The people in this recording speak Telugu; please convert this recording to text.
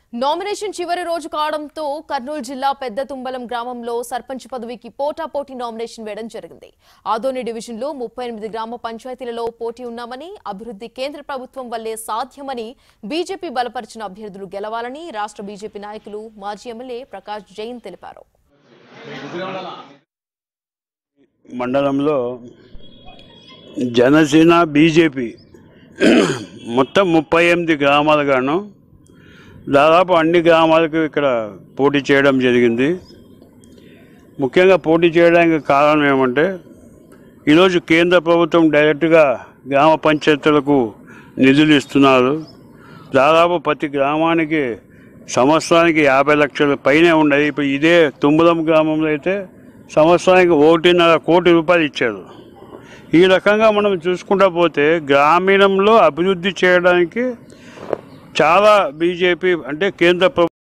నామినేషన్ చివరి రోజు కావడంతో కర్నూలు జిల్లా పెద్ద తుంబలం గ్రామంలో సర్పంచ్ పదవికి పోటాపోటీ నామినేషన్ వేయడం జరిగింది ఆదోని డివిజన్లో ముప్పై ఎనిమిది గ్రామ పంచాయతీలలో పోటీ ఉన్నామని అభివృద్ధి కేంద్ర ప్రభుత్వం వల్లే సాధ్యమని బీజేపీ బలపరిచిన అభ్యర్థులు గెలవాలని రాష్ట్ర బీజేపీ నాయకులు మాజీ ఎమ్మెల్యే ప్రకాష్ జైన్ తెలిపారు మండలంలో జనసేన బీజేపీ మొత్తం ముప్పై ఎనిమిది గ్రామాలుగాను దాదాపు అన్ని గ్రామాలకు ఇక్కడ పోటీ చేయడం జరిగింది ముఖ్యంగా పోటీ చేయడానికి కారణం ఏమంటే ఈరోజు కేంద్ర ప్రభుత్వం డైరెక్ట్గా గ్రామ పంచాయతీలకు నిధులు ఇస్తున్నారు దాదాపు ప్రతి గ్రామానికి సంవత్సరానికి యాభై లక్షల పైనే ఉన్నాయి ఇప్పుడు ఇదే తుమ్మలం గ్రామంలో అయితే సంవత్సరానికి ఒకటిన్నర కోటి రూపాయలు ఇచ్చారు ఈ రకంగా మనం చూసుకుంటా పోతే గ్రామీణంలో అభివృద్ధి చేయడానికి చాలా బీజేపీ అంటే కేంద్ర ప్రభుత్వం